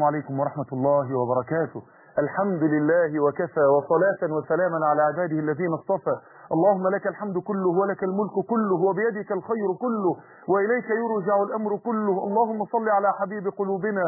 عليكم ورحمة الله وبركاته الحمد لله وكفى وصلاة وسلاما على عباده الذين اصطفى اللهم لك الحمد كله ولك الملك كله وبيدك الخير كله وإليك يرجع الأمر كله اللهم صل على حبيب قلوبنا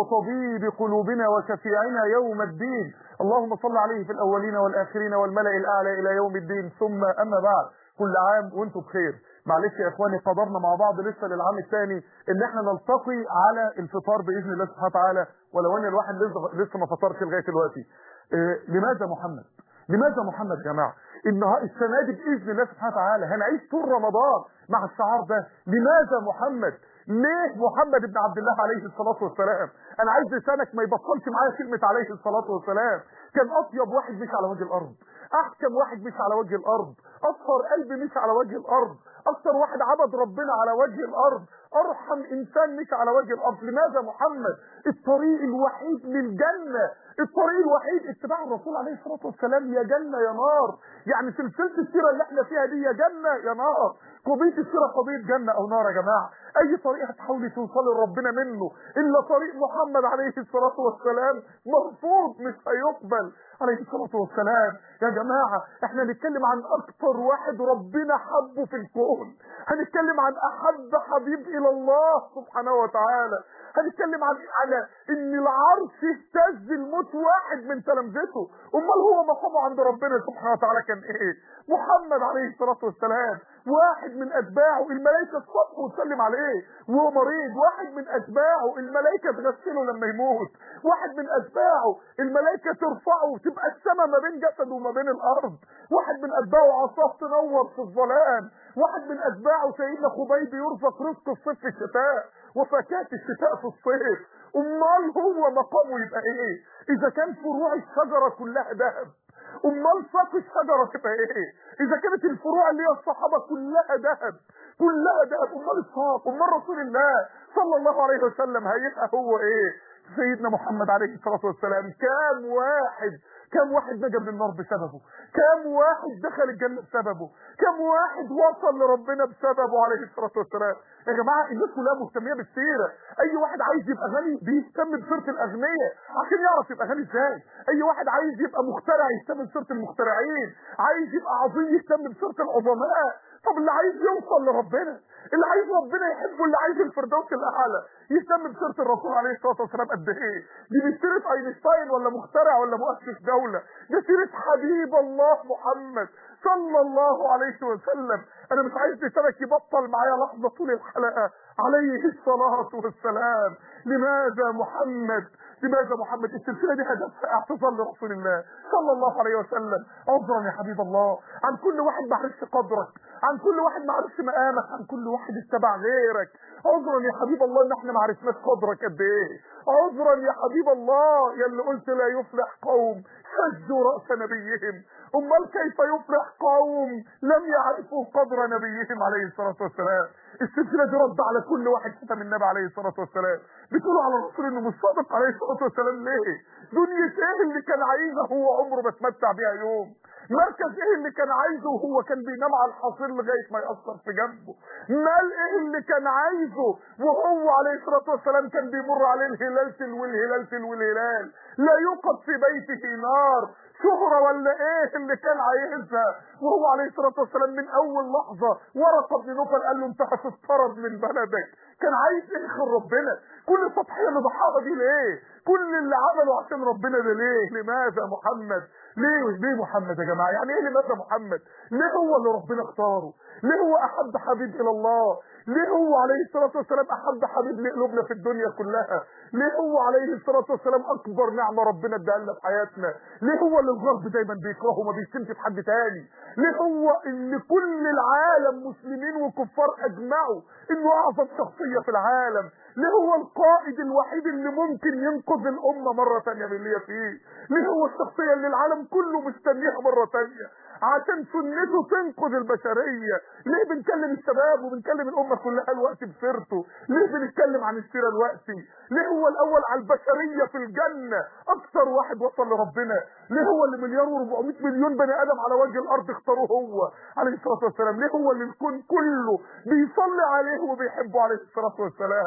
وطبيب قلوبنا وشفيعنا يوم الدين اللهم صل عليه في الأولين والآخرين والملأ الأعلى إلى يوم الدين ثم أما بعد كل عام وانتم بخير معلش يا اخواني قدرنا مع بعض لسه للعام الثاني ان احنا نلتقي على الفطار باذن الله سبحانه وتعالى ولو ان الواحد لسه لسه ما فطرش لغايه دلوقتي اه لماذا محمد لماذا محمد يا جماعه النهار السنه دي باذن الله سبحانه وتعالى هنعيش طول رمضان مع الشعار ده لماذا محمد ليه محمد بن عبد الله عليه الصلاه والسلام انا عايز لسانك ما يبطلش معايا كلمه عليه الصلاه والسلام كان اطيب واحد مش على وجه الارض احكم واحد مش على وجه الارض اطهر قلب مش على وجه الارض اكثر واحد عبد ربنا على وجه الارض ارحم انسان مش على وجه الارض لماذا محمد الطريق الوحيد للجنه الطريق الوحيد اتباع الرسول عليه الصلاه والسلام يا جنه يا نار يعني سلسله السيره اللي احنا فيها دي يا جنه يا نار قضيه السيره قضيه جنه او نار يا جماعه اي طريق هتحاولي توصلي لربنا منه الا طريق محمد عليه الصلاه والسلام مرفوض مش هيقبل عليه الصلاه والسلام يا جماعه احنا هنتكلم عن اكتر واحد ربنا حبه في الكون هنتكلم عن احب حبيب الى الله سبحانه وتعالى هنتكلم عن على ان العرش اهتز الموت واحد من تلامذته امال هو مقامه عند ربنا سبحانه وتعالى كان ايه محمد عليه الصلاه والسلام واحد من اتباعه الملائكه تصفه وتسلم عليه وهو مريض واحد من اتباعه الملائكه تغسله لما يموت واحد من اتباعه الملائكه ترفعه وتبقى السماء ما بين جسده وما بين الارض واحد من اتباعه عصاه تنور في الظلام واحد من اتباعه سيدنا خبيب يرزق رزق الصيف في الشتاء وفكاة الشتاء في الصيف امال هو مقامه يبقى ايه اذا كان فروع الشجره كلها ذهب امال ساق الشجره تبقى ايه اذا كانت الفروع اللي هي الصحابه كلها ذهب كلها ذهب امال الساق امال رسول الله صلى الله عليه وسلم هيبقى هو ايه سيدنا محمد عليه الصلاه والسلام كام واحد كم واحد نجا من النار بسببه كم واحد دخل الجنة بسببه كم واحد وصل لربنا بسببه عليه الصلاة والسلام يا جماعة الناس كلها مهتمية بالسيرة اي واحد عايز يبقى غني بيهتم بسيرة الاغنياء عشان يعرف يبقى غني ازاي اي واحد عايز يبقى مخترع يهتم بسيرة المخترعين عايز يبقى عظيم يهتم بسيرة العظماء طب اللي عايز يوصل لربنا اللي عايز ربنا يحبه اللي عايز الفردوس الاعلى يهتم بسيره الرسول عليه الصلاه والسلام قد ايه دي مش سيره اينشتاين ولا مخترع ولا مؤسس دوله دي سيره حبيب الله محمد صلى الله عليه وسلم انا مش عايز لسانك يبطل معايا لحظه طول الحلقه عليه الصلاه والسلام لماذا محمد لماذا محمد السلسله دي هدفها اعتذار لرسول الله صلى الله عليه وسلم عذرا يا حبيب الله عن كل واحد ما عرفش قدرك عن كل واحد ما عرفش مقامك عن كل واحد اتبع غيرك عذرا يا حبيب الله ان احنا ما عرفناش قدرك قد ايه عذرا يا حبيب الله يا اللي قلت لا يفلح قوم شجوا راس نبيهم امال كيف يفلح قوم لم يعرفوا قدر نبيهم عليه الصلاه والسلام السلسله دي رد على كل واحد شتم النبي عليه الصلاه والسلام بتقولوا على الرسول انه مش صادق عليه الصلاه والسلام ليه دنيا ايه اللي كان عايزها هو عمره ما اتمتع بيها يوم مركز ايه اللي كان عايزه وهو كان بينام على الحصير لغايه ما ياثر في جنبه مال ايه اللي كان عايزه وهو عليه الصلاه والسلام كان بيمر عليه الهلال تلو الهلال تلو الهلال لا يوقد في بيته نار شهرة ولا ايه اللي كان عايزها وهو عليه الصلاة والسلام من اول لحظة ورقة بن نوفل قال له انت هتطرد من بلدك كان عايز ايه خير ربنا كل التضحية اللي ضحاها دي ليه كل اللي عمله عشان ربنا ده ليه لماذا محمد ليه ليه محمد يا جماعة يعني ايه لماذا محمد ليه هو اللي ربنا اختاره ليه هو احب حبيب الى الله ليه هو عليه الصلاة والسلام احب حبيب لقلوبنا في الدنيا كلها ليه هو عليه الصلاة والسلام اكبر نعمة ربنا اداها لنا في حياتنا ليه هو اللي الغرب دايما بيكرهه وما بيشتمش في حد تاني ليه هو اللي كل العالم مسلمين وكفار اجمعوا انه اعظم شخصية في العالم ليه هو القائد الوحيد اللي ممكن ينقذ الامة مرة تانية من اللي هي فيه ليه هو الشخصية اللي العالم كله مستنيها مرة تانية عشان سنته تنقذ البشرية ليه بنكلم الشباب وبنكلم الأمة كلها الوقت بسيرته ليه بنتكلم عن السيرة الوقت ليه هو الأول على البشرية في الجنة أكثر واحد وصل لربنا ليه هو اللي مليار و400 مليون بني آدم على وجه الأرض اختاروه هو عليه الصلاة والسلام ليه هو اللي الكون كله بيصلي عليه وبيحبه عليه الصلاة والسلام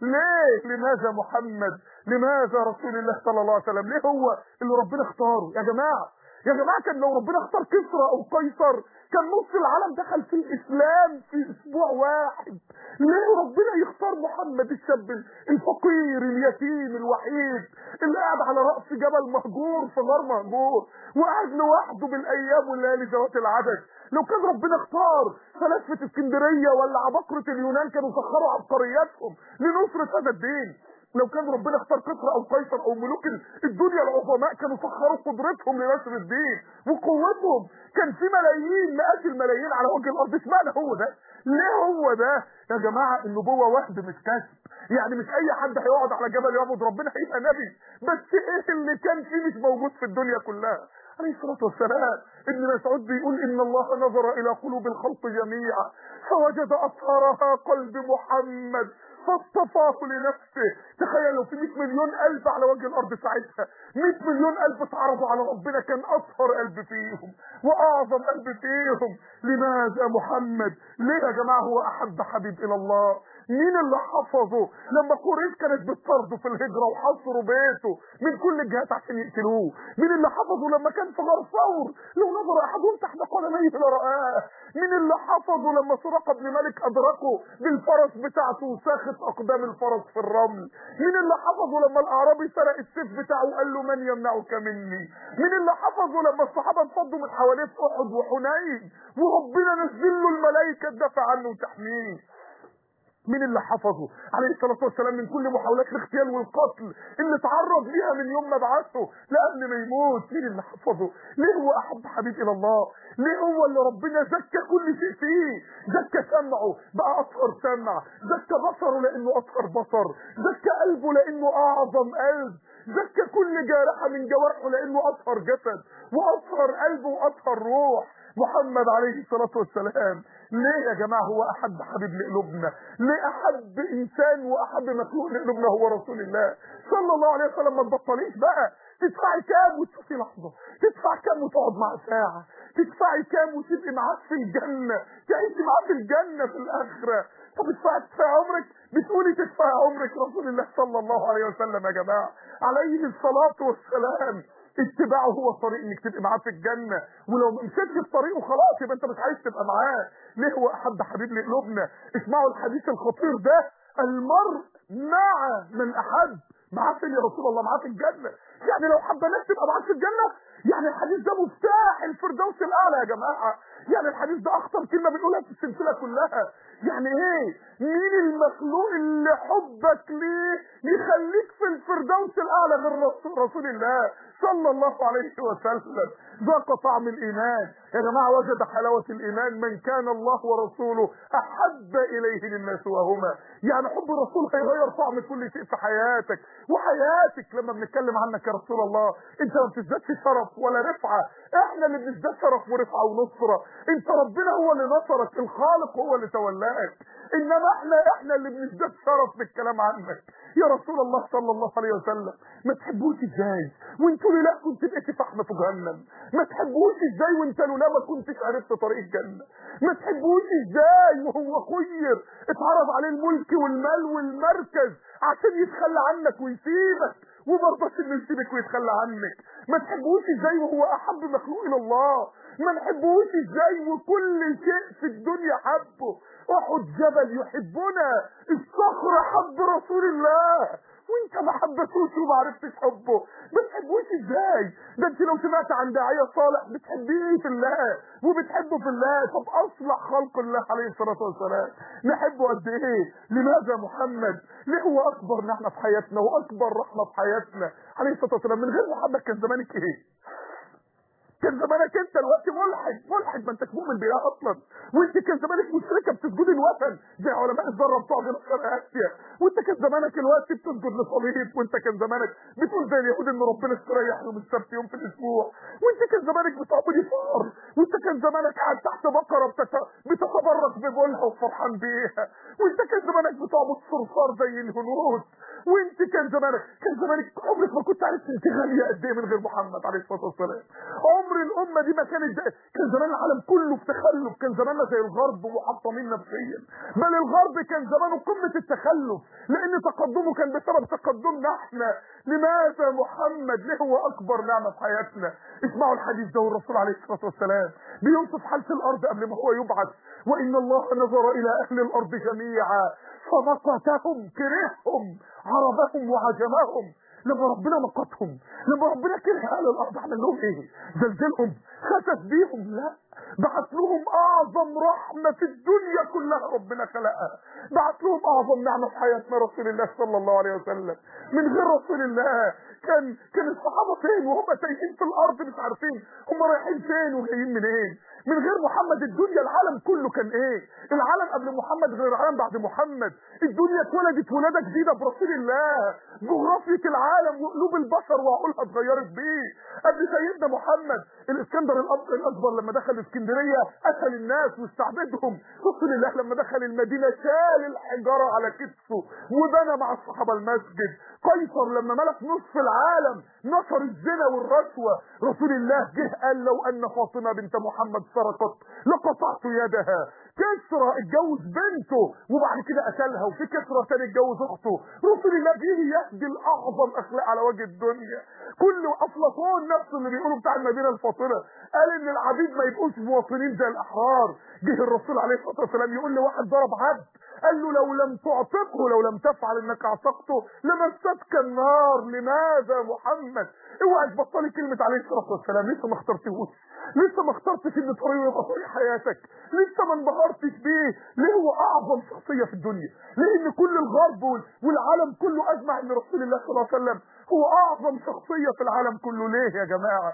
ليه لماذا محمد لماذا رسول الله صلى الله عليه وسلم ليه هو اللي ربنا اختاره يا جماعه يا جماعه كان لو ربنا اختار كسرى او قيصر كان نص العالم دخل في الاسلام في اسبوع واحد ليه ربنا يختار محمد الشاب الفقير اليتيم الوحيد اللي قاعد على راس جبل مهجور في غار مهجور وقاعد لوحده بالايام والليالي ذوات العدد لو كان ربنا اختار فلسفه اسكندريه ولا عباقره اليونان كانوا سخروا عبقرياتهم لنصره هذا الدين لو كان ربنا اختار قطر او قيصر او ملوك الدنيا العظماء كانوا سخروا قدرتهم لنشر الدين وقوتهم كان في ملايين مئات الملايين على وجه الارض اشمعنى هو ده ليه هو ده يا جماعه النبوه وحد مش كسب يعني مش اي حد هيقعد على جبل يعبد ربنا هيبقى نبي بس ايه اللي كان فيه مش موجود في الدنيا كلها عليه الصلاة والسلام ابن مسعود بيقول إن الله نظر إلى قلوب الخلق جميعا فوجد أطهرها قلب محمد فاصطفاه لنفسه تخيل لو في 100 مليون قلب على وجه الارض ساعتها 100 مليون قلب اتعرضوا على ربنا كان اطهر قلب فيهم واعظم قلب فيهم لماذا محمد ليه يا جماعه هو احب حبيب الى الله مين اللي حفظه لما قريش كانت بتطرده في الهجره وحصروا بيته من كل الجهات عشان يقتلوه مين اللي حفظه لما كان في غار ثور لو نظر احدهم تحت قدميه لرآه مين اللي حفظه لما سرق بن مالك ادركه بالفرس بتاعته وساخت اقدام الفرس في الرمل مين اللي حفظه لما الاعرابي سرق السيف بتاعه وقال له من يمنعك مني مين اللي حفظه لما الصحابه انفضوا من حواليه في احد وحنين وربنا نزل له الملائكه تدافع عنه وتحميه مين اللي حفظه عليه الصلاة والسلام من كل محاولات الاغتيال والقتل اللي تعرض ليها من يوم ما بعثه لقبل ما يموت مين اللي حفظه ليه هو أحب حبيب إلى الله ليه هو اللي ربنا زكى كل شيء فيه زكى سمعه بقى أطهر سمع زكى بصره لأنه أطهر بصر زكى قلبه لأنه أعظم قلب زكى كل جارحة من جوارحه لأنه أطهر جسد وأطهر قلب وأطهر روح محمد عليه الصلاة والسلام ليه يا جماعة هو أحب حبيب لقلوبنا ليه أحب إنسان وأحب مخلوق لقلوبنا هو رسول الله صلى الله عليه وسلم ما تبطليش بقى تدفعي كام وتشوفي لحظة تدفع كام وتقعد معاه ساعة تدفعي كام وتبقي معاه في الجنة تعيشي معاه في الجنة في الآخرة طب تدفعي تدفعي عمرك بتقولي تدفعي عمرك رسول الله صلى الله عليه وسلم يا جماعة عليه الصلاة والسلام اتباعه هو الطريق انك تبقى معاه في الجنه ولو ما مشيتش في طريقه خلاص يبقى انت مش عايز تبقى معاه ليه هو احب حبيب لقلوبنا اسمعوا الحديث الخطير ده المرء مع من احب معاه فين يا رسول الله معاه في الجنه يعني لو حبناك تبقى معاه في الجنه يعني الحديث ده مفتاح الفردوس الاعلى يا جماعه يعني الحديث ده اخطر كلمه بنقولها في السلسله كلها يعني ايه مين المخلوق اللي حبك ليه يخليك في الفردوس الاعلى غير رسول الله صلى الله عليه وسلم ذاق طعم الايمان يا جماعه وجد حلاوه الايمان من كان الله ورسوله احب اليه مما سواهما يعني حب الرسول هيغير طعم كل شيء في حياتك وحياتك لما بنتكلم عنك يا رسول الله انت ما بتزدادش شرف ولا رفعه احنا اللي بنزداد شرف ورفعه ونصره انت ربنا هو اللي نصرك الخالق هو اللي تولاك انما احنا احنا اللي بنزداد شرف بالكلام عنك يا رسول الله صلى الله عليه وسلم ما تحبوش ازاي وانتوا لا كنت بقيت فحمة في جهنم ما تحبوش ازاي وانت لولا ما كنتش عرفت طريق الجنة ما تحبوش ازاي وهو خير اتعرض عليه الملك والمال والمركز عشان يتخلى عنك ويسيبك وما رضاش انه يسيبك ويتخلى عنك ما تحبوش ازاي وهو احب مخلوق الى الله ما نحبوش ازاي وكل شيء في الدنيا حبه احد جبل يحبنا الصخر حب رسول الله وانت ما حبتوش وما عرفتش حبه ما تحبوش ازاي ده انت لو سمعت عن داعيه صالح بتحبيه في الله وبتحبه في الله طب اصلح خلق الله عليه الصلاه والسلام نحبه قد ايه لماذا محمد ليه هو اكبر نعمه في حياتنا واكبر رحمه في حياتنا عليه الصلاه والسلام من غير محمد كان زمانك ايه كان زمانك انت الوقت ملحد ملحد ما انتش مؤمن بالله اصلا وانت كان زمانك مشركه بتسجد الوثن زي علماء الذره بتوع شرق اسيا وانت كان زمانك الوقت بتسجد لصليب وانت كان زمانك بتقول زي اليهود ان ربنا استريح يوم السبت يوم في الاسبوع وانت كان زمانك بتعبد فار وانت كان زمانك قاعد تحت بقره بتت... بتتبرك ببولها وفرحان بيها وانت كان زمانك بتعبد صرصار زي الهنود وانت كان زمانك كان زمانك عمرك ما كنت عارف انت غاليه قد ايه من غير محمد عليه الصلاه والسلام عمر الامه دي ما كانت كان زمان العالم كله في تخلف كان زماننا زي الغرب محطمين نفسيا بل الغرب كان زمانه قمه التخلف لان تقدمه كان بسبب تقدمنا احنا لماذا محمد ليه هو اكبر نعمه في حياتنا اسمعوا الحديث ده والرسول عليه الصلاه والسلام بيوصف حاله الارض قبل ما هو يبعث وان الله نظر الى اهل الارض جميعا فمقتهم كرههم عربهم وعجمهم لما ربنا مقتهم لما ربنا كره اهل الارض عمل لهم ايه زلزلهم خسف بيهم لا بعت لهم اعظم رحمه في الدنيا كلها ربنا خلقها بعت لهم اعظم نعمه في حياتنا رسول الله صلى الله عليه وسلم من غير رسول الله كان كان الصحابه فين وهم تايهين في الارض مش عارفين هم رايحين فين وجايين منين من غير محمد الدنيا العالم كله كان ايه العالم قبل محمد غير العالم بعد محمد الدنيا اتولدت ولاده جديده برسول الله جغرافيه العالم وقلوب البشر وعقولها اتغيرت بيه قبل سيدنا محمد الاسكندر الأب- الاكبر لما دخل اسكندريه قتل الناس واستعبدهم رسول الله لما دخل المدينه شال الحجاره على كتفه وبنى مع الصحابه المسجد قيصر لما ملك نصف العالم نشر الزنا والرشوه رسول الله جه قال لو ان فاطمه بنت محمد سرقت لقطعت يدها كسرى اتجوز بنته وبعد كده قتلها وفي كسرى تاني اتجوز اخته رسول الله جه يهدي الاعظم اخلاق على وجه الدنيا كل افلاطون نفسه اللي بيقولوا بتاع المدينه الفاطره قال ان العبيد ما يبقوش مواطنين زي الاحرار جه الرسول عليه الصلاه والسلام يقول لواحد ضرب عبد قال له لو لم تعتقه لو لم تفعل انك اعتقته لمستك النار لماذا محمد اوعى تبطلي كلمه عليه الصلاه والسلام لسه ما اخترتهوش لسه ما اخترتش ان طريقه يبقى طريق حياتك لسه ما انبهرتش بيه ليه هو اعظم شخصيه في الدنيا لان كل الغرب وال- والعالم كله اجمع ان رسول الله صلى الله عليه وسلم هو اعظم شخصيه في العالم كله ليه يا جماعه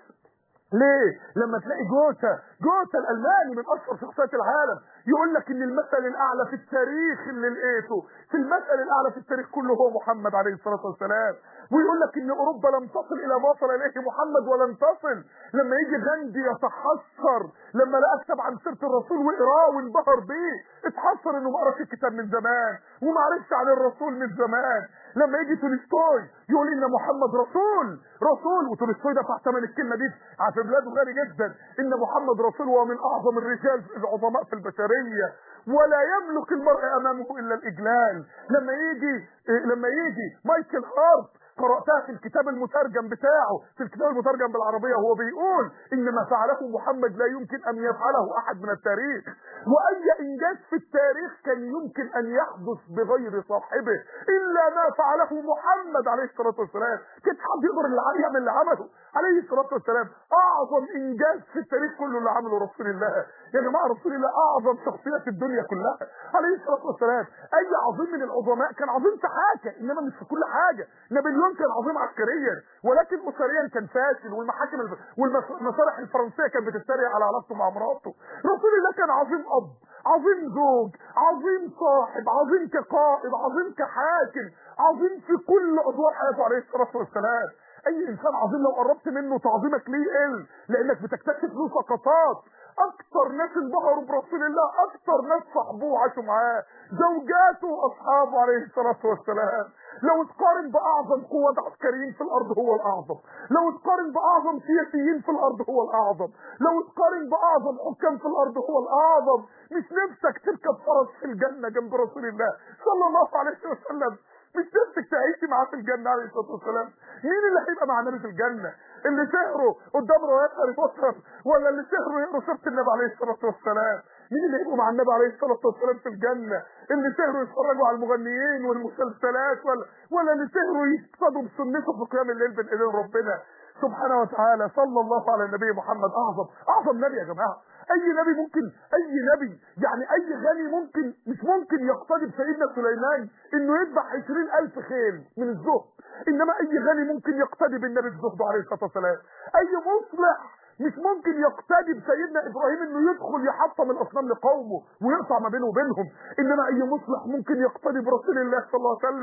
ليه؟ لما تلاقي جوتا جوتا الالماني من اشهر شخصيات العالم يقول لك ان المثل الاعلى في التاريخ اللي لقيته في المثل الاعلى في التاريخ كله هو محمد عليه الصلاه والسلام ويقول لك ان اوروبا لم تصل الى ما وصل اليه محمد ولن تصل لما يجي غاندي يتحسر لما لقى كتاب عن سيره الرسول وقراه وانبهر بيه اتحسر انه ما قراش الكتاب من زمان وما عرفش عن الرسول من زمان لما يجي تولستوي يقول ان محمد رسول رسول وتولستوي دفع ثمن الكلمه دي في بلاده غالي جدا ان محمد رسول وهو من اعظم الرجال العظماء في البشريه ولا يملك المرء امامه الا الاجلال لما يجي إيه، لما يجي مايكل هارت قرأتها في الكتاب المترجم بتاعه في الكتاب المترجم بالعربية هو بيقول إن ما فعله محمد لا يمكن أن يفعله أحد من التاريخ وأي إنجاز في التاريخ كان يمكن أن يحدث بغير صاحبه إلا ما فعله محمد عليه الصلاة والسلام كيف حد يقدر اللي عمل- يعمل اللي عمله عليه الصلاة والسلام أعظم إنجاز في التاريخ كله اللي عمله رسول الله يا جماعة رسول الله أعظم شخصية في الدنيا كلها عليه الصلاة والسلام أي عظيم من العظماء كان عظيم في حاجة إنما مش في كل حاجة نابليون كان عظيم عسكريا ولكن أسريا كان فاشل والمحاكم الف... والمصالح الفرنسية كانت بتتريق على علاقته مع مراته رسول الله كان عظيم أب عظيم زوج عظيم صاحب عظيم كقائد عظيم كحاكم عظيم في كل أدوار حياته عليه الصلاة والسلام اي انسان عظيم لو قربت منه تعظيمك ليه يقل لانك بتكتشف له سقطات اكتر ناس انبهروا برسول الله اكتر ناس صاحبوه وعاشوا معاه زوجاته واصحابه عليه الصلاه والسلام لو تقارن باعظم قوات عسكريين في الارض هو الاعظم لو تقارن باعظم سياسيين في الارض هو الاعظم لو تقارن باعظم حكام في الارض هو الاعظم مش نفسك تركب فرس في الجنه جنب رسول الله صلى الله عليه وسلم مش نفسك تعيشي معاه في الجنه عليه الصلاه والسلام مين اللي هيبقى مع النبي في الجنه اللي سهروا قدام روايات هاري بوتر ولا اللي سهروا يقروا سيره النبي عليه الصلاه والسلام مين اللي هيبقوا مع النبي عليه الصلاه والسلام في الجنه اللي سهروا يتفرجوا على المغنيين والمسلسلات ولا ولا اللي سهروا يقتدوا بسنته في قيام الليل بين ايدين ربنا سبحانه وتعالى صلى الله على النبي محمد اعظم اعظم نبي يا جماعه اي نبي ممكن اي نبي يعني اي غني ممكن مش ممكن يقتدي بسيدنا سليمان انه يذبح عشرين الف خيل من الزهد انما اي غني ممكن يقتدي بالنبي بزهده عليه الصلاه والسلام اي مصلح مش ممكن يقتدي بسيدنا ابراهيم انه يدخل يحطم الاصنام لقومه ويقطع ما بينه وبينهم انما اي مصلح ممكن يقتدي برسول الله صلى الله عليه وسلم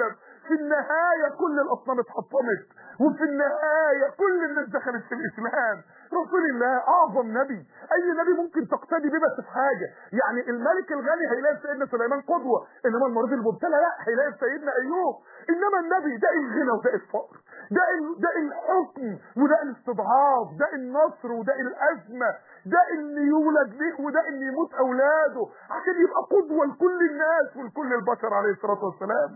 في النهايه كل الاصنام اتحطمت وفي النهايه كل الناس دخلت في الاسلام رسول الله اعظم نبي اي نبي ممكن تقتدي بيه بس في حاجه يعني الملك الغني هيلاقي سيدنا سليمان قدوه انما المريض المبتلى لا هيلاقي سيدنا ايوب انما النبي ده الغنى وده الفقر ده ال... ده الحكم وده الاستضعاف ده النصر وده الازمه ده ان يولد ليه وده ان يموت اولاده عشان يبقى قدوه لكل الناس ولكل البشر عليه الصلاه والسلام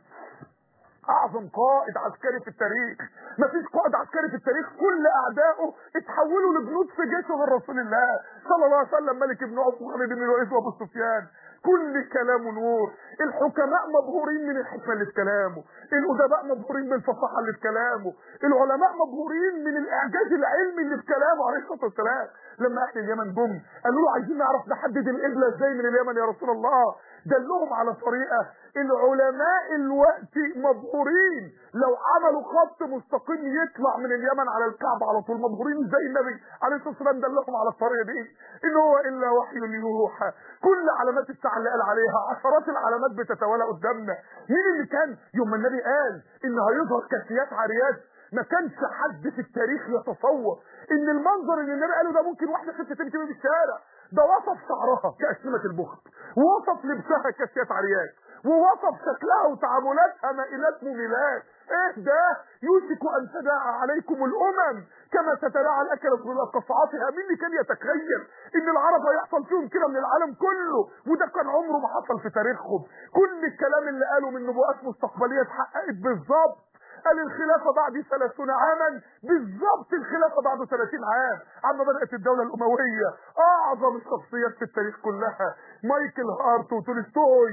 اعظم قائد عسكري في التاريخ مفيش قائد عسكري في التاريخ كل اعدائه اتحولوا لجنود في جيشه غير رسول الله صلى الله عليه وسلم ملك ابن عوف وخالد بن الوليد وابو سفيان كل كلامه نور الحكماء مبهورين من الحكمه اللي في كلامه الادباء مبهورين من الفصاحه اللي في كلامه العلماء مبهورين من الاعجاز العلمي اللي في كلامه عليه الصلاه والسلام لما اهل اليمن جم قالوا له عايزين نعرف نحدد القبله ازاي من اليمن يا رسول الله دلهم على طريقه العلماء الوقت مبهورين لو عملوا خط مستقيم يطلع من اليمن على الكعبه على طول مبهورين زي النبي عليه الصلاه والسلام دلهم على الطريقه دي ان هو الا وحي يوحى كل علامات الساعه اللي قال عليها عشرات العلامات بتتوالى قدامنا مين اللي كان يوم ما النبي قال ان هيظهر كاسيات عاريات ما كانش حد في التاريخ يتصور ان المنظر اللي النبي قاله ده ممكن واحده ست تمشي بيه في الشارع ده وصف شعرها كأسنمة البخت ووصف لبسها كاسيات عريات ووصف شكلها وتعاملاتها مائلات مميلات ايه ده يوشك ان تداعى عليكم الامم كما تتداعى الاكلة الى قصعاتها مين اللي كان يتخيل ان العرب هيحصل فيهم كده من العالم كله وده كان عمره ما حصل في تاريخهم كل الكلام اللي قاله من نبوءات مستقبليه اتحققت بالظبط قال الخلافة بعد 30 عاما بالظبط الخلافة بعد 30 عام عما بدأت الدولة الأموية أعظم الشخصيات في التاريخ كلها مايكل هارت وتولستوي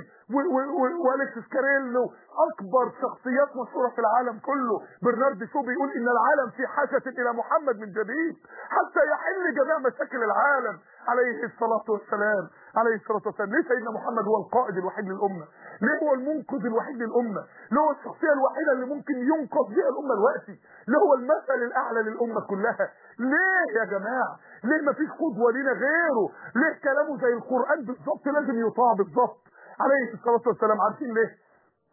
والكسس كاريلو أكبر شخصيات مشهورة في العالم كله برنارد شو بيقول إن العالم في حاجة إلى محمد من جديد حتى يحل جميع مشاكل العالم عليه الصلاة والسلام عليه الصلاة والسلام ليه سيدنا محمد هو القائد الوحيد للأمة ليه هو المنقذ الوحيد للأمة ليه هو الشخصية الوحيدة اللي ممكن ينقذ بها الأمة الوقتي ليه هو المثل الأعلى للأمة كلها ليه يا جماعة ليه مفيش قدوة لينا غيره ليه كلامه زي القرآن بالظبط لازم يطاع بالظبط عليه الصلاة والسلام عارفين ليه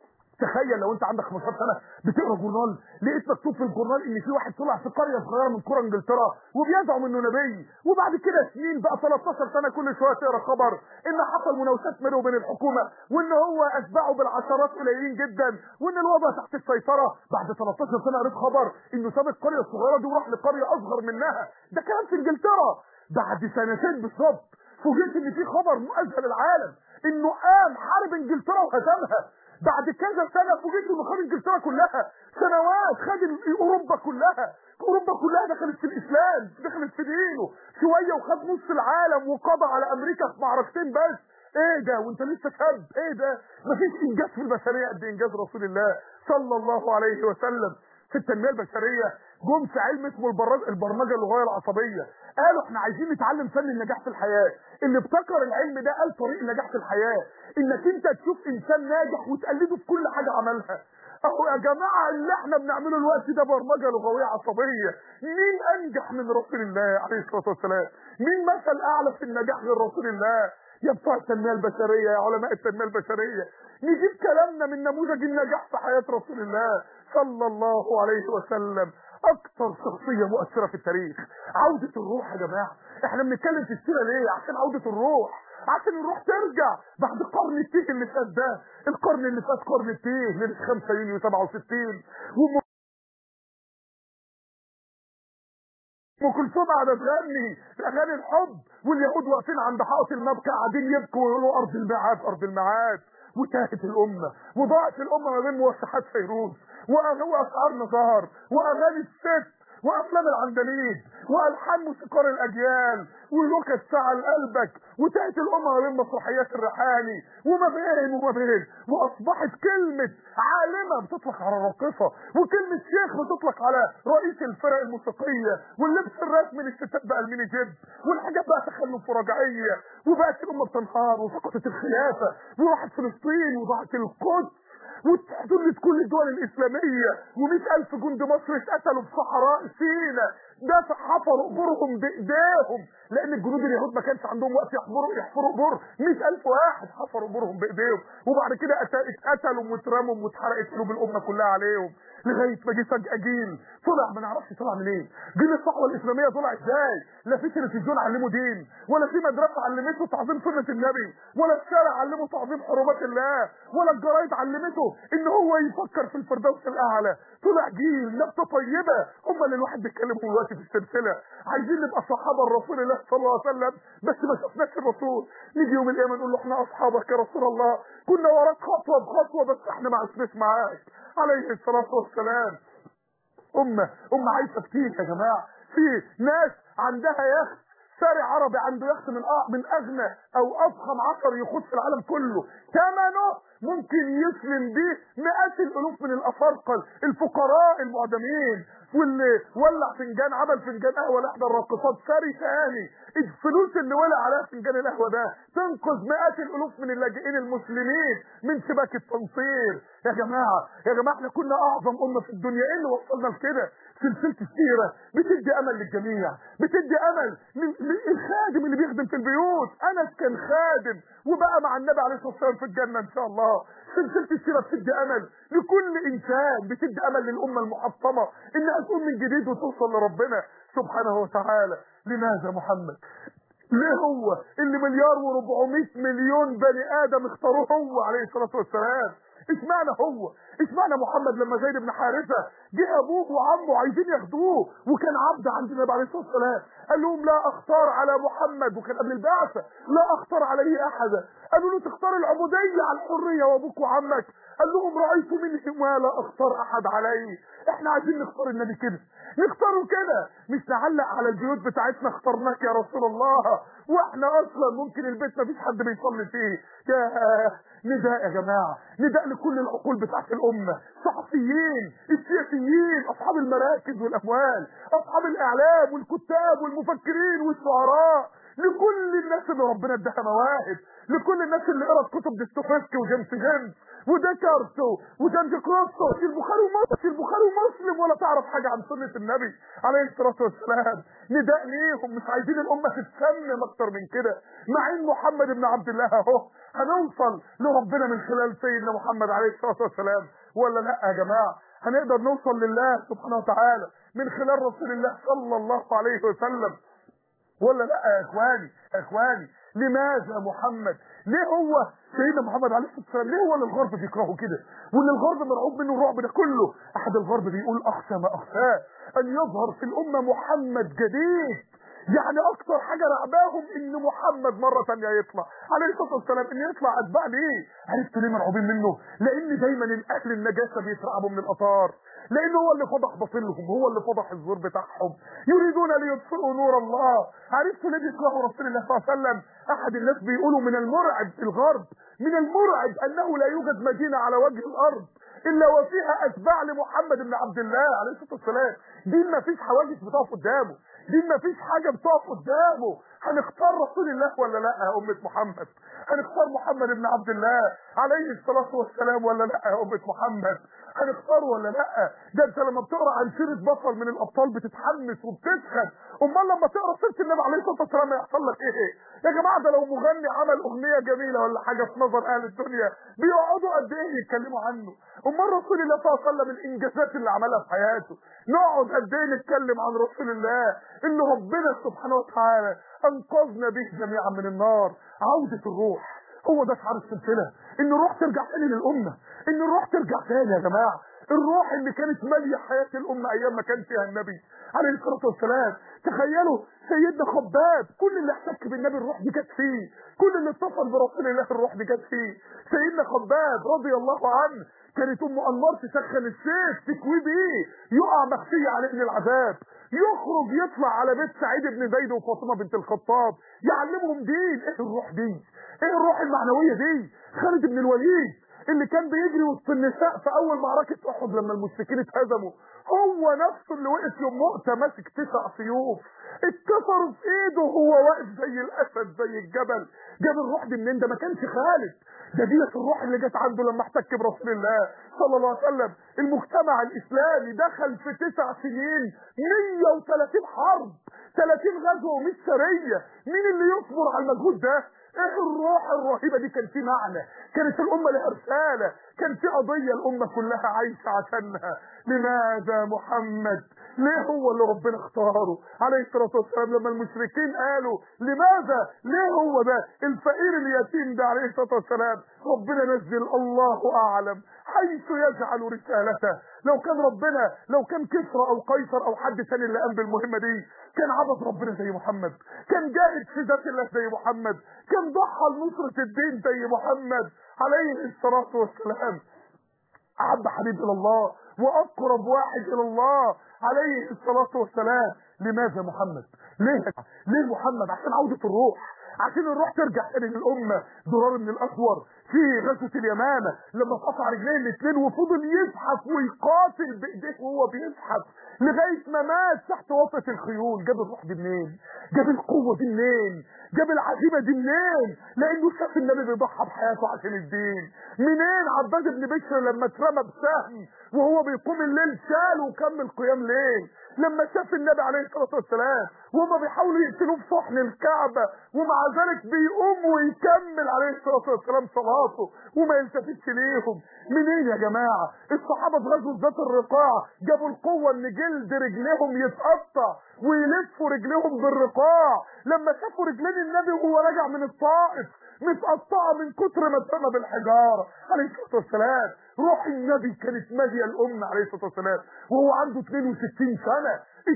تخيل لو انت عندك 15 سنه بتقرا جورنال لقيت مكتوب في الجورنال ان في واحد طلع في قريه صغيره من قرى انجلترا وبيزعم انه نبي وبعد كده سنين بقى 13 سنه كل شويه تقرا خبر ان حصل مناوشات بينه وبين الحكومه وان هو اتباعه بالعشرات قليلين جدا وان الوضع تحت السيطره بعد 13 سنه قريت خبر انه ساب القريه الصغيره دي وراح لقريه اصغر منها ده كلام في انجلترا بعد سنتين بالظبط فوجئت ان في خبر مؤذن العالم انه قام حارب انجلترا وهزمها بعد كذا سنة فوجئت انه خد انجلترا كلها سنوات خد اوروبا كلها اوروبا كلها دخلت في الاسلام دخلت في دينه شوية وخد نص العالم وقضى على امريكا في معركتين بس ايه ده وانت لسه شاب ايه ده مفيش انجاز في البشرية قد انجاز رسول الله صلى الله عليه وسلم في التنمية البشرية جم في علم اسمه البرمجة, البرمجة اللغوية العصبية قالوا احنا عايزين نتعلم فن النجاح في الحياة اللي ابتكر العلم ده قال طريق النجاح في الحياة انك انت تشوف انسان ناجح وتقلده في كل حاجة عملها اهو يا جماعة اللي احنا بنعمله الوقت ده برمجة لغوية عصبية مين انجح من رسول الله عليه الصلاة والسلام مين مثل اعلى في النجاح غير رسول الله يا بتوع التنمية البشرية يا علماء التنمية البشرية نجيب كلامنا من نموذج النجاح في حياة رسول الله صلى الله عليه وسلم اكتر شخصية مؤثرة في التاريخ عودة الروح يا جماعة احنا بنتكلم في السيرة ليه عشان عودة الروح عشان الروح ترجع بعد قرن التيه اللي فات ده القرن اللي فات قرن التيه من 5 يونيو 67 وم... ام كلثوم قاعده تغني اغاني الحب واليهود واقفين عند حائط المبكى قاعدين يبكوا ويقولوا ارض الميعاد ارض الميعاد وتاهت الامه وضاعت الامه ما بين موشحات فيروز واسعار نزار واغاني الست وافلام العندليب والحان موسيقار الاجيال ولوكا ساعة لقلبك وتأتي الامة ما بين مسرحيات الريحاني وما بين وما بين واصبحت كلمة عالمة بتطلق على راقصة وكلمة شيخ بتطلق على رئيس الفرق الموسيقية واللبس الرسمي للستات بقى الميني جيب والحاجات بقى تخلف ورجعية وبقت الامة بتنهار وسقطت الخلافة وراحت فلسطين وضاعت القدس واتحدثت كل الدول الإسلامية ومئة ألف جند مصري اتقتلوا في صحراء سينا ده حفروا قبورهم بايديهم لان الجنود اليهود ما كانش عندهم وقت يحفروا يحفروا قبور 100000 واحد حفروا قبورهم بايديهم وبعد كده اتقتلوا واترموا واتحرقت قلوب الامه كلها عليهم لغايه ما جه فجاه جيل طلع ما نعرفش طلع منين جيل الصحوه الاسلاميه طلع ازاي لا في تلفزيون علمه دين ولا في مدرسه علمته تعظيم سنه النبي ولا الشارع علمه تعظيم حرمات الله ولا الجرايد علمته ان هو يفكر في الفردوس الاعلى طلع جيل نبته طيبه هم اللي الواحد بيتكلم دلوقتي في السلسله عايزين نبقى صحابه الرسول الله صلى الله عليه وسلم بس ما شفناش الرسول نيجي يوم القيامه نقول له احنا اصحابك يا رسول الله كنا وراك خطوه بخطوه بس احنا ما عشناش معاك عليه الصلاه والسلام امه امه عايشه كتير يا جماعه في ناس عندها يخت ساري عربي عنده يخت من من اغنى او افخم عشر يخوت في العالم كله ثمنه ممكن يسلم بيه مئات الالوف من الافارقه الفقراء المعدمين واللي ولع فنجان عمل فنجان قهوه لاحدى الراقصات ساري ثاني الفلوس اللي ولع عليها فنجان القهوه ده تنقذ مئات الالوف من اللاجئين المسلمين من شباك التنصير يا جماعه يا جماعه احنا كنا اعظم امه في الدنيا ايه اللي وصلنا لكده سلسله السيره بتدي امل للجميع بتدي امل للخادم اللي بيخدم في البيوت انس كان خادم وبقى مع النبي عليه الصلاه والسلام في الجنه ان شاء الله سلسله السيره بتدي امل لكل انسان بتدي امل للامه المحطمه انها تقوم من جديد وتوصل لربنا سبحانه وتعالى لماذا محمد ليه هو اللي مليار و400 مليون بني ادم اختاروه هو عليه الصلاه والسلام اشمعنى هو اشمعنى محمد لما زيد بن حارثه جه ابوه وعمه عايزين ياخدوه وكان عبد عند النبي عليه الصلاه والسلام قال لهم لا اختار على محمد وكان قبل البعثه لا اختار عليه احدا قالوا له تختار العبوديه على الحريه وابوك وعمك قال لهم رايت منهم ما لا اختار احد عليه احنا عايزين نختار النبي كده نختاره كده مش نعلق على البيوت بتاعتنا اخترناك يا رسول الله واحنا اصلا ممكن البيت ما فيش حد بيصلي فيه يا نداء يا جماعه نداء لكل العقول بتاعت الامه صحفيين السياسيين اصحاب المراكز والاموال اصحاب الاعلام والكتاب والمفكرين والشعراء لكل الناس اللي ربنا اداها مواهب لكل الناس اللي قرأت كتب ديستوفسكي وجيمس جيمس وديكارت وجانج كروستو البخاري ومسلم البخاري ومسلم ولا تعرف حاجه عن سنه النبي عليه الصلاه والسلام نداء ليهم مش عايزين الامه تتسمم اكتر من كده مع ان محمد بن عبد الله اهو هنوصل لربنا من خلال سيدنا محمد عليه الصلاه والسلام ولا لا يا جماعه هنقدر نوصل لله سبحانه وتعالى من خلال رسول الله صلى الله عليه وسلم ولا لا يا اخواني يا اخواني لماذا محمد ليه هو سيدنا محمد عليه الصلاه والسلام ليه هو اللي الغرب بيكرهه كده واللي الغرب مرعوب منه الرعب ده كله احد الغرب بيقول اخشى ما اخشاه ان يظهر في الامه محمد جديد يعني اكتر حاجه رعباهم ان محمد مره ثانيه يطلع عليه الصلاه والسلام ان يطلع اتباع ليه عرفتوا ليه مرعوبين منه لان دايما الاهل النجاسه بيترعبوا من الاثار لان هو اللي فضح باطلهم هو اللي فضح الزور بتاعهم يريدون ليطفئوا نور الله عرفتوا ليه بيكرهوا رسول الله صلى الله عليه وسلم احد الناس بيقولوا من المرعب الغرب من المرعب انه لا يوجد مدينه على وجه الارض الا وفيها اتباع لمحمد بن عبد الله عليه الصلاه والسلام دين ما فيش حواجز بتقف قدامه دين ما فيش حاجه بتقف قدامه هنختار رسول الله ولا لا يا امه محمد هنختار محمد بن عبد الله عليه الصلاه والسلام ولا لا يا امه محمد هنختار ولا لا ده انت لما بتقرا عن سيره بطل من الابطال بتتحمس وبتسخن امال لما تقرا سيره النبي عليه الصلاه والسلام هيحصل لك ايه يا جماعه ده لو مغني عمل اغنيه جميله ولا حاجه في نظر اهل الدنيا بيقعدوا قد ايه يتكلموا عنه امال رسول الله صلى الله عليه وسلم الانجازات اللي عملها في حياته نقعد قد ايه نتكلم عن رسول الله اللي ربنا سبحانه وتعالى انقذنا به جميعا من النار عوده الروح هو ده شعار السلسله ان الروح ترجع تاني للامه ان الروح ترجع تاني يا جماعه الروح اللي كانت ماليه حياه الامه ايام ما كان فيها النبي عليه الصلاه والسلام تخيلوا سيدنا خباب كل اللي احتك بالنبي الروح دي جت فيه كل اللي اتصل برسول الله الروح دي جت فيه سيدنا خباب رضي الله عنه كانت ام انمار تسخن السيف تكوي بيه يقع مخفي عليه من العذاب يخرج يطلع على بيت سعيد بن زيد وفاطمه بنت الخطاب يعلمهم دين ايه الروح دي ايه الروح المعنويه دي خالد بن الوليد اللي كان بيجري وسط النساء في اول معركه احد لما المشركين اتهزموا هو نفسه اللي وقف يوم مؤتة ماسك تسع سيوف اتكسروا في ايده وهو واقف زي الاسد زي الجبل جاب الروح دي منين ده ما كانش خالد ده ديت الروح اللي جت عنده لما احتك برسول الله صلى الله عليه وسلم المجتمع الاسلامي دخل في تسع سنين 130 حرب 30 غزوه و100 سريه مين اللي يصبر على المجهود ده ايه الروح الرهيبه دي كان في معنى كانت الامه لها رساله كان في قضيه الامه كلها عايشه عشانها لماذا محمد ليه هو اللي ربنا اختاره عليه الصلاه والسلام لما المشركين قالوا لماذا ليه هو ده الفقير اليتيم ده عليه الصلاه والسلام ربنا نزل الله اعلم حيث يجعل رسالته لو كان ربنا لو كان كسرى او قيصر او حد ثاني اللي قام بالمهمه دي كان عبد ربنا زي محمد كان جاهد في ذات الله زي محمد كان ضحى لنصرة الدين زي محمد عليه الصلاة والسلام أحب حبيب إلى الله وأقرب واحد إلى الله عليه الصلاة والسلام لماذا محمد ليه ليه محمد عشان عودة الروح عشان الروح ترجع تاني للأمة ضرار من الأسور في غزوة اليمامة لما قطع رجليه الاثنين وفضل يزحف ويقاتل بإيديه وهو بيزحف لغاية ما مات تحت وطأة الخيول جاب الروح دي منين جاب القوة دي منين جاب العزيمة دي منين لأنه شاف النبي بيضحى بحياته عشان الدين منين عباد بن بشر لما اترمى بسهم وهو بيقوم الليل شال وكمل قيام ليل لما شاف النبي عليه الصلاة والسلام وهما بيحاولوا يقتلوه في صحن الكعبة ومع ذلك بيقوم ويكمل عليه الصلاة والسلام صلاته وما يلتفتش ليهم منين يا جماعة الصحابة في غزوة ذات الرقاع جابوا القوة ان جلد رجليهم يتقطع ويلفوا رجليهم بالرقاع لما شافوا رجلين النبي وهو راجع من الطائف متقطعة من كتر ما اترمى بالحجارة عليه الصلاة والسلام روح النبي كانت مالية الأمة عليه الصلاة والسلام وهو عنده 62 سنة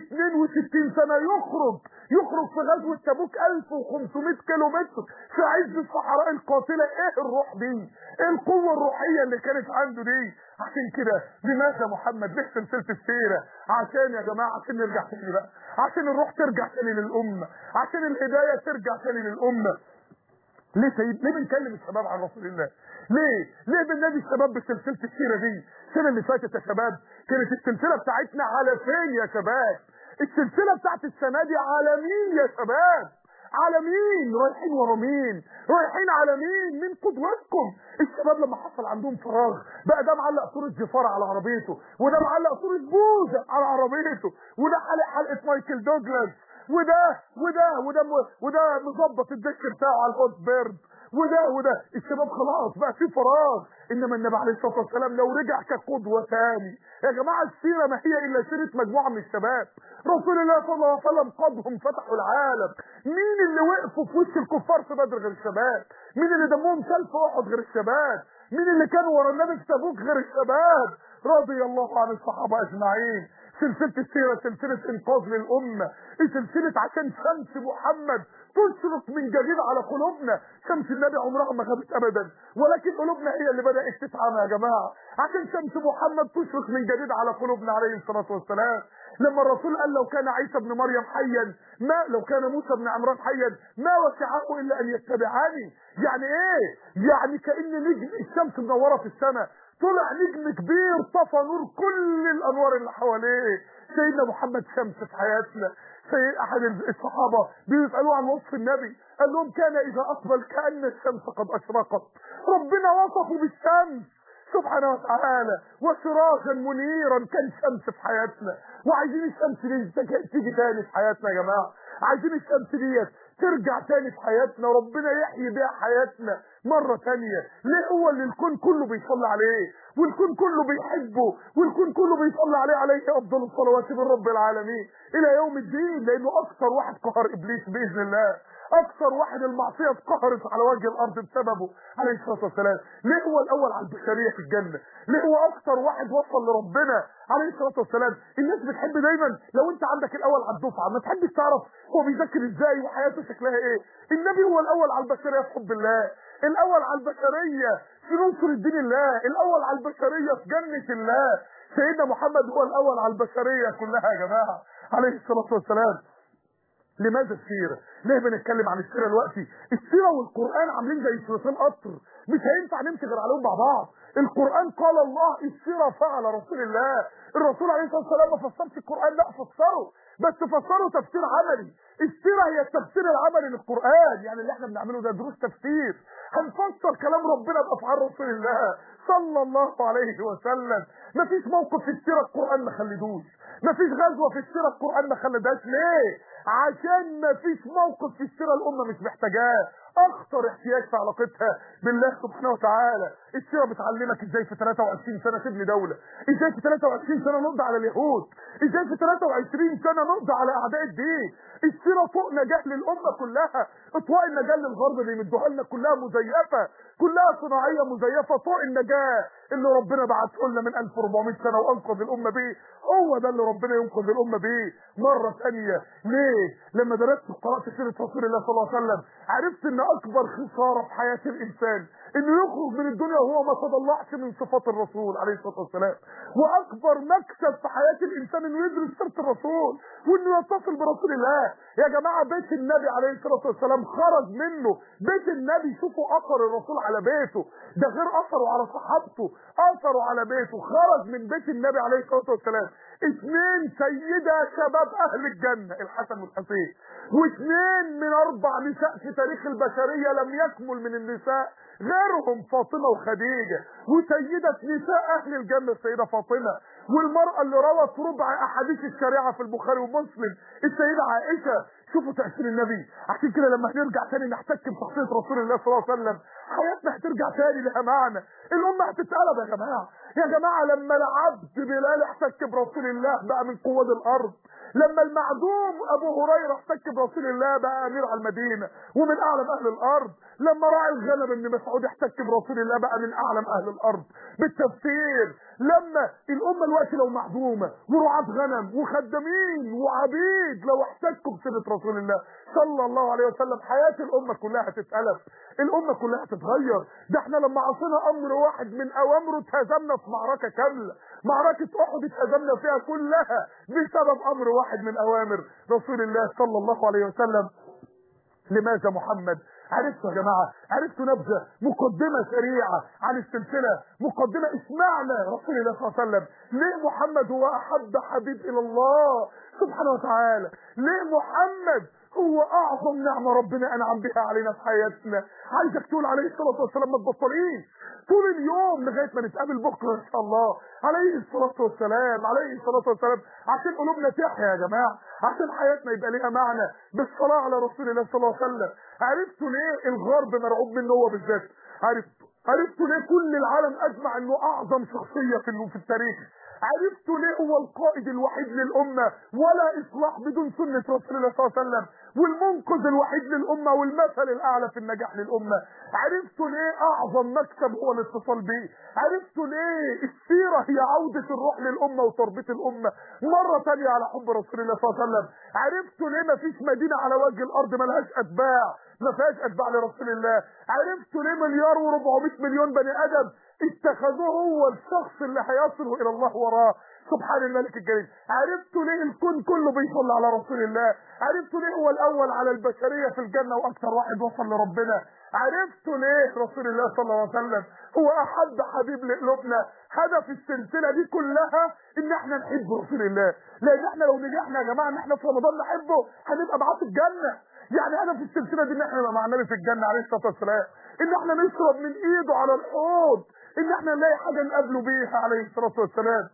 62 سنة يخرج يخرج في غزوة تبوك 1500 كيلو متر في عز الصحراء القاتلة ايه الروح دي ايه القوة الروحية اللي كانت عنده دي عشان كده لماذا محمد ليه سلسلة السيرة عشان يا جماعة عشان نرجع تاني بقى عشان الروح ترجع تاني للأمة عشان الهداية ترجع تاني للأمة ليه سيد ليه بنكلم الشباب عن رسول الله ليه ليه بننادي الشباب بسلسله السيره دي السنه اللي فاتت يا شباب كانت السلسله بتاعتنا على فين يا شباب السلسله بتاعت السنه دي على مين يا شباب على مين رايحين ورا مين رايحين على مين من قدوتكم الشباب لما حصل عندهم فراغ بقى ده معلق صورة جفار على عربيته وده معلق صورة بوزة على عربيته وده حلق حلقة مايكل دوجلاس وده وده وده وده مظبط الدش بتاعه على الهوت بيرد وده وده الشباب خلاص بقى في فراغ انما النبي عليه الصلاه والسلام لو رجع كقدوه ثاني يا جماعه السيره ما هي الا سيره مجموعه من الشباب رسول الله صلى الله عليه وسلم قادهم فتحوا العالم مين اللي وقفوا في وش الكفار في بدر غير الشباب مين اللي دمهم سال في احد غير الشباب مين اللي كانوا ورا النبي في تبوك غير الشباب رضي الله عن الصحابه اجمعين سلسلة السيرة سلسلة انقاذ للأمة سلسلة عشان شمس محمد تشرق من جديد على قلوبنا شمس النبي عمرها ما غابت ابدا ولكن قلوبنا هي اللي بدأت تتعمى يا جماعة عشان شمس محمد تشرق من جديد على قلوبنا عليه الصلاة والسلام لما الرسول قال لو كان عيسى بن مريم حيا ما لو كان موسى بن عمران حيا ما وسعه الا ان يتبعني يعني ايه يعني كأن نجم الشمس منورة في السماء طلع نجم كبير طفى نور كل الانوار اللي حواليه سيدنا محمد شمس في حياتنا سيد احد الصحابه بيسالوه عن وصف النبي قال لهم كان اذا اقبل كان الشمس قد اشرقت ربنا وصفه بالشمس سبحانه وتعالى وسراجا منيرا كان شمس في حياتنا وعايزين الشمس دي تيجي تاني في حياتنا يا جماعه عايزين الشمس ديت ترجع تاني في حياتنا ربنا يحيي بيها حياتنا مرة تانية ليه هو اللي الكون كله بيصلي عليه والكون كله بيحبه والكون كله بيصلي عليه عليه افضل الصلوات من رب العالمين الى يوم الدين لانه اكثر واحد قهر ابليس باذن الله اكثر واحد المعصيه اتقهرت على وجه الارض بسببه عليه الصلاه والسلام ليه هو الاول على البشريه في الجنه ليه هو اكثر واحد وصل لربنا عليه الصلاه والسلام الناس بتحب دايما لو انت عندك الاول على الدفعه ما تحبش تعرف هو بيذاكر ازاي وحياته شكلها ايه النبي هو الاول على البشريه في حب الله الاول على البشريه في نصر الدين الله الاول على البشريه في جنه الله سيدنا محمد هو الاول على البشريه كلها يا جماعه عليه الصلاه والسلام لماذا السيرة ليه بنتكلم عن السيرة دلوقتي السيرة والقرآن عاملين زي سيرتين قطر مش هينفع نمشي غير عليهم مع بعض القرآن قال الله السيرة فعل رسول الله الرسول عليه الصلاة والسلام ما فسرش القرآن لا فسره بس فسره تفسير عملي السيرة هي التفسير العملي للقرآن يعني اللي احنا بنعمله ده دروس تفسير هنفسر كلام ربنا بأفعال رسول الله صلى الله عليه وسلم مفيش موقف في السيرة القرآن ما خلدوش مفيش غزوة في السيرة القرآن ما خلدهاش ليه عشان مفيش موقف في السيرة الأمة مش محتاجاه اخطر احتياج في علاقتها بالله سبحانه وتعالى السيره بتعلمك ازاي في 23 سنه تبني دوله ازاي في 23 سنه نقضي على اليهود ازاي في 23 سنه نقضي على اعداء الدين السيره طوق نجاه للامه كلها اطواق النجاه للغرب اللي بيدوها لنا كلها مزيفه كلها صناعيه مزيفه طوق النجاه اللي ربنا بعته لنا من 1400 سنه وانقذ الامه بيه هو ده اللي ربنا ينقذ الامه بيه مره ثانيه ليه لما درست وقرات سيره رسول الله صلى الله عليه وسلم عرفت ان اكبر خساره في حياه الانسان انه يخرج من الدنيا وهو ما تضلعش من صفات الرسول عليه الصلاه والسلام واكبر مكسب في حياه الانسان انه يدرس سيره الرسول وانه يتصل برسول الله يا جماعه بيت النبي عليه الصلاه والسلام خرج منه بيت النبي شوفوا اثر الرسول على بيته ده غير اثره على صحابته اثره على بيته خرج من بيت النبي عليه الصلاه والسلام اثنين سيدة شباب اهل الجنة الحسن والحسين واثنين من اربع نساء في تاريخ البشرية لم يكمل من النساء غيرهم فاطمة وخديجة وسيدة نساء اهل الجنة السيدة فاطمة والمرأة اللي روت ربع احاديث الشريعة في البخاري ومسلم السيدة عائشة شوفوا تأثير النبي عشان كده لما هنرجع تاني نحتك بشخصية رسول الله صلى الله عليه وسلم حياتنا هترجع تاني لها معنى الأمة هتتقلب يا جماعة يا جماعة لما العبد بلال احتك برسول الله بقى من قواد الأرض لما المعدوم أبو هريرة احتك برسول الله بقى أمير على المدينة ومن أعلم أهل الأرض لما راعي الغنم ابن مسعود احتك برسول الله بقى من أعلم أهل الأرض بالتفسير لما الأمة الوقت لو معدومة ورعاة غنم وخدامين وعبيد لو احتكوا بسنة رسول الله صلى الله عليه وسلم حياة الأمة كلها هتتقلب الأمة كلها هتتغير ده احنا لما عصينا أمر واحد من أوامره اتهزمنا في معركة كاملة معركة أحد اتهزمنا فيها كلها بسبب أمر واحد من أوامر رسول الله صلى الله عليه وسلم لماذا محمد عرفتوا يا جماعة عرفتوا نبذة مقدمة سريعة عن السلسلة مقدمة اسمعنا رسول الله صلى الله عليه وسلم ليه محمد هو أحب حبيب إلى الله سبحانه وتعالى ليه محمد هو أعظم نعمة ربنا أنعم بها علينا في حياتنا عايزك تقول عليه الصلاة والسلام ما تبطليش طول اليوم لغاية ما نتقابل بكرة إن شاء الله عليه الصلاة والسلام عليه الصلاة والسلام عشان قلوبنا تحيا يا جماعة عشان حياتنا يبقى ليها معنى بالصلاة على رسول الله صلى الله عليه وسلم عرفتوا ليه الغرب مرعوب منه هو بالذات عرفتوا عرفتوا ليه كل العالم أجمع إنه أعظم شخصية في في التاريخ عرفتوا ليه هو القائد الوحيد للأمة ولا إصلاح بدون سنة رسول الله صلى الله عليه وسلم والمنقذ الوحيد للأمة والمثل الأعلى في النجاح للأمة عرفتوا ليه أعظم مكسب هو الاتصال بيه عرفتوا ليه السيرة هي عودة الروح للأمة وتربية الأمة مرة تانية على حب رسول الله صلى الله عليه وسلم عرفتوا ليه مفيش مدينة على وجه الأرض ملهاش أتباع ما فيهاش أتباع لرسول الله عرفتوا ليه مليار و400 مليون بني آدم اتخذوه هو الشخص اللي هيصله الى الله وراه سبحان الملك الجليل عرفتوا ليه الكون كله بيصلي على رسول الله عرفتوا ليه هو الاول على البشريه في الجنه واكثر واحد وصل لربنا عرفتوا ليه رسول الله صلى الله عليه وسلم هو احب حبيب لقلوبنا هدف السلسله دي كلها ان احنا نحب رسول الله لان احنا لو نجحنا يا جماعه ان احنا في رمضان نحبه هنبقى معاه في الجنه يعني هدف السلسله دي ان احنا نبقى مع النبي في الجنه عليه الصلاه والسلام ان احنا نشرب من ايده على الحوض ان احنا نلاقي حاجه نقابله بيها عليه الصلاه والسلام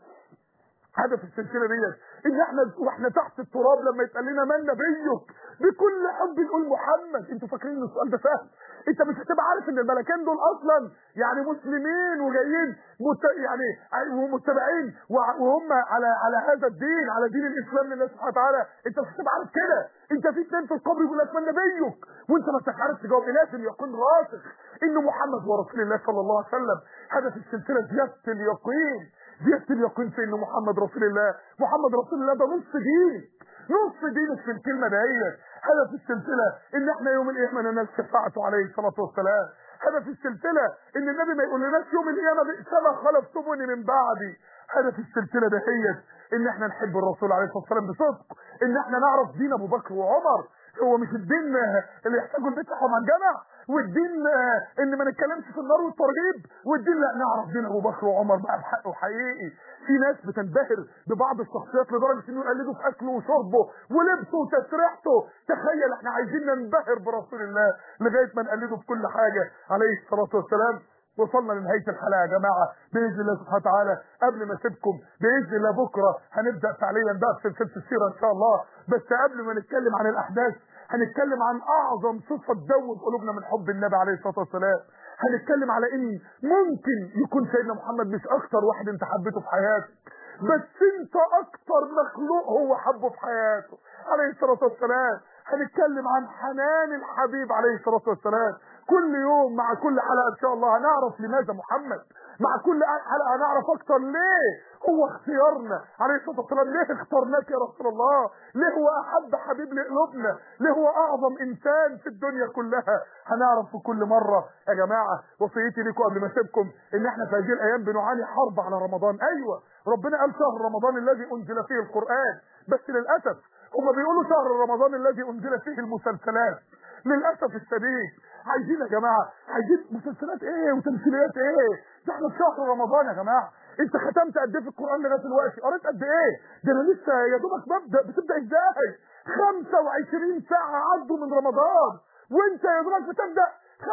هدف السلسله ديت ان احنا واحنا تحت التراب لما يتقال لنا من نبيك بكل حب نقول محمد انتوا فاكرين ان السؤال ده سهل انت مش هتبقى عارف ان الملكين دول اصلا يعني مسلمين وجايين مت... يعني ومتبعين وهم على على هذا الدين على دين الاسلام لله سبحانه وتعالى انت مش هتبقى عارف كده انت في اثنين في القبر يقول لك من نبيك وانت ما انتش عارف تجاوب لازم يكون راسخ ان محمد هو رسول الله صلى الله عليه وسلم هدف السلسله زياده اليقين زياده اليقين في ان محمد رسول الله محمد رسول الله ده نص دين نص دينك في الكلمه دهيت هدف السلسله ان احنا يوم القيامه ننال شفاعته عليه الصلاه والسلام هدف السلسله ان النبي ما يقول لناش يوم القيامه بئس ما خلفتموني من بعدي هدف السلسله دهيت ان احنا نحب الرسول عليه الصلاه والسلام بصدق ان احنا نعرف دين ابو بكر وعمر هو مش الدين اللي يحتاجوا البيت يحرم عن جامع والدين ان ما نتكلمش في النار والترغيب والدين لا نعرف دين ابو بكر وعمر بقى بحقه حقيقي في ناس بتنبهر ببعض الشخصيات لدرجه انه يقلدوا في اكله وشربه ولبسه وتسريحته تخيل احنا عايزين ننبهر برسول الله لغايه ما نقلده في كل حاجه عليه الصلاه والسلام وصلنا لنهايه الحلقه يا جماعه باذن الله سبحانه وتعالى قبل ما اسيبكم باذن الله بكره هنبدا فعليا بقى في سلسله السيره ان شاء الله بس قبل ما نتكلم عن الاحداث هنتكلم عن اعظم صفه تدوب قلوبنا من حب النبي عليه الصلاه والسلام هنتكلم على ان ممكن يكون سيدنا محمد مش اكتر واحد انت حبيته في حياتك بس انت اكتر مخلوق هو حبه في حياته عليه الصلاه والسلام هنتكلم عن حنان الحبيب عليه الصلاه والسلام كل يوم مع كل حلقه ان شاء الله هنعرف لماذا محمد مع كل حلقه هنعرف اكتر ليه هو اختيارنا عليه الصلاه والسلام ليه اخترناك يا رسول الله ليه هو احب حبيب لقلوبنا ليه هو اعظم انسان في الدنيا كلها هنعرف في كل مره يا جماعه وصيتي لكم قبل ما اسيبكم ان احنا في هذه الايام بنعاني حرب على رمضان ايوه ربنا قال شهر رمضان الذي انزل فيه القران بس للاسف هم بيقولوا شهر رمضان الذي انزل فيه المسلسلات للاسف الشديد عايزين يا جماعه عايزين مسلسلات ايه وتمثيليات ايه ده احنا في شهر رمضان يا جماعه انت ختمت قد ايه في القران لغايه دلوقتي قريت قد ايه ده انا لسه يا دوبك ببدا بتبدا ازاي 25 ساعه عدوا من رمضان وانت يا دوبك بتبدا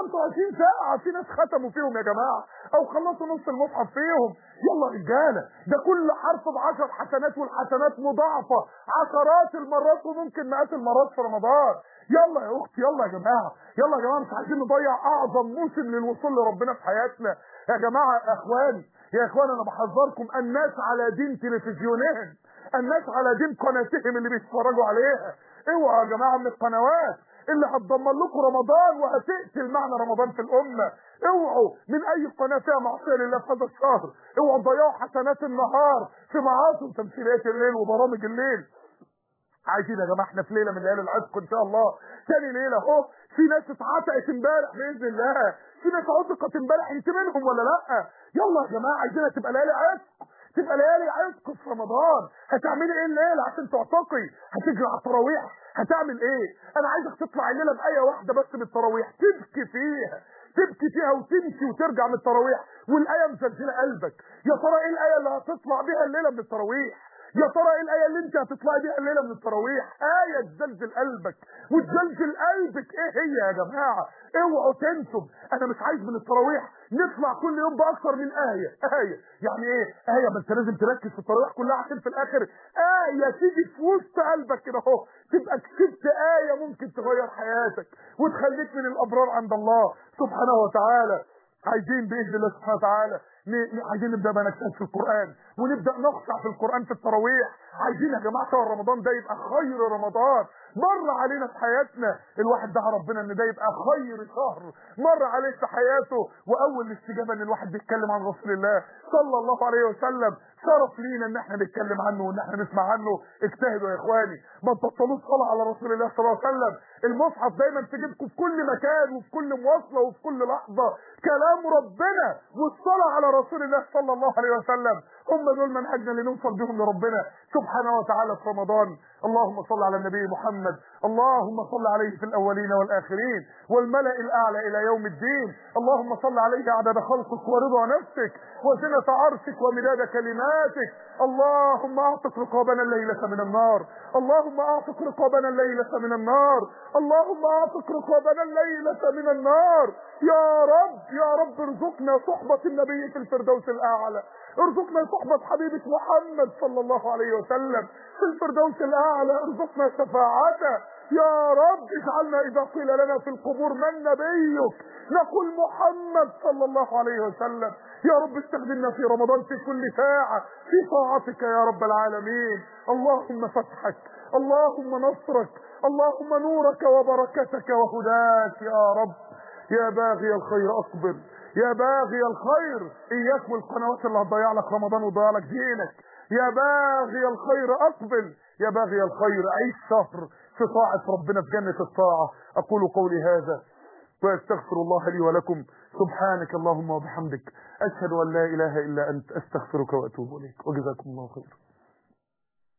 25 ساعة في ناس ختموا فيهم يا جماعة او خلصوا نص المصحف فيهم يلا رجالة ده كل حرف بعشر حسنات والحسنات مضاعفة عشرات المرات وممكن مئات المرات في رمضان يلا يا اختي يلا يا جماعة يلا يا جماعة مش عايزين نضيع اعظم موسم للوصول لربنا في حياتنا يا جماعة يا اخواني يا اخوان انا بحذركم الناس على دين تلفزيونهم الناس على دين قناتهم اللي بيتفرجوا عليها اوعوا يا جماعة من القنوات اللي هتدمر لكم رمضان وهتقتل معنى رمضان في الامه اوعوا من اي قناه فيها معصيه لله في هذا الشهر اوعوا تضيعوا حسنات النهار في معاصي وتمثيليات الليل وبرامج الليل عايزين يا جماعه احنا في ليله من ليالي العتق ان شاء الله تاني ليله اهو في ناس اتعتقت امبارح باذن الله في ناس عتقت امبارح انت منهم ولا لا يلا يا جماعه عايزينها تبقى ليالي عتق تبقى ليالي عتق في رمضان هتعملي ايه الليله عشان تعتقي هتجري على التراويح هتعمل ايه انا عايزك تطلع الليله بايه واحده بس من التراويح تبكي فيها تبكي فيها وتمشي وترجع من التراويح والايه مزلزله قلبك يا ترى ايه الايه اللي هتطلع بيها الليله من التراويح يا ترى ايه الايه اللي انت هتطلعي بيها الليله من التراويح ايه تزلزل قلبك وتزلزل قلبك ايه هي يا جماعه اوعوا تنسوا انا مش عايز من التراويح نطلع كل يوم باكثر من ايه ايه يعني ايه ايه ما انت لازم تركز في التراويح كلها عشان في الاخر ايه تيجي في وسط قلبك كده اهو تبقى كسبت ايه ممكن تغير حياتك وتخليك من الابرار عند الله سبحانه وتعالى عايزين باذن الله سبحانه وتعالى عايزين نبدا بقى نجتهد في القران ونبدا نخشع في القران في التراويح عايزين يا جماعه شهر رمضان ده يبقى خير رمضان مر علينا في حياتنا الواحد دعا ربنا ان ده يبقى خير شهر مر عليه في حياته واول الاستجابه ان الواحد بيتكلم عن رسول الله صلى الله عليه وسلم شرف لينا ان احنا نتكلم عنه وان احنا نسمع عنه اجتهدوا يا اخواني ما تبطلوش صلاه على رسول الله صلى الله عليه وسلم المصحف دايما في جيبكم في كل مكان وفي كل مواصله وفي كل لحظه كلام ربنا والصلاه على رسول الله صلى الله عليه وسلم هم دول منهجنا اللي نوصل بهم لربنا سبحانه وتعالى في رمضان اللهم صل على النبي محمد اللهم صل عليه في الاولين والاخرين والملأ الاعلى الى يوم الدين اللهم صل عليه عدد خلقك ورضا نفسك وزنة عرشك ومداد كلماتك اللهم اعتق رقابنا الليلة من النار اللهم اعتق رقابنا الليلة من النار اللهم اعتق رقابنا الليلة من النار يا رب يا رب ارزقنا صحبة النبي في الفردوس الاعلى ارزقنا صحبة حبيبك محمد صلى الله عليه وسلم في الفردوس الاعلى ارزقنا شفاعته يا رب اجعلنا اذا قيل لنا في القبور من نبيك نقول محمد صلى الله عليه وسلم يا رب استخدمنا في رمضان في كل ساعة في طاعتك يا رب العالمين اللهم فتحك اللهم نصرك اللهم نورك وبركتك وهداك يا رب يا باغي الخير اصبر يا باغي الخير اياك والقنوات اللي هتضيع لك رمضان وتضيع لك دينك يا باغي الخير اقبل يا باغي الخير عيش شهر في طاعة ربنا في جنة الطاعة اقول قولي هذا واستغفر الله لي ولكم سبحانك اللهم وبحمدك اشهد ان لا اله الا انت استغفرك واتوب اليك وجزاكم الله خيرا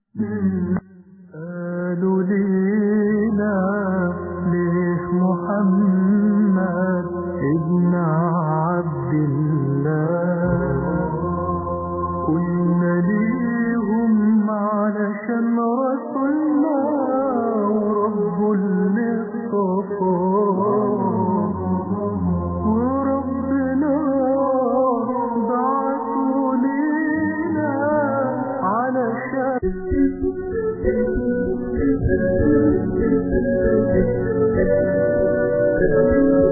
قالوا لينا ليه محمد ابن عبد الله قلنا ليهم علشان رسولنا ورب المصطفى وربنا بعثوا لينا علشان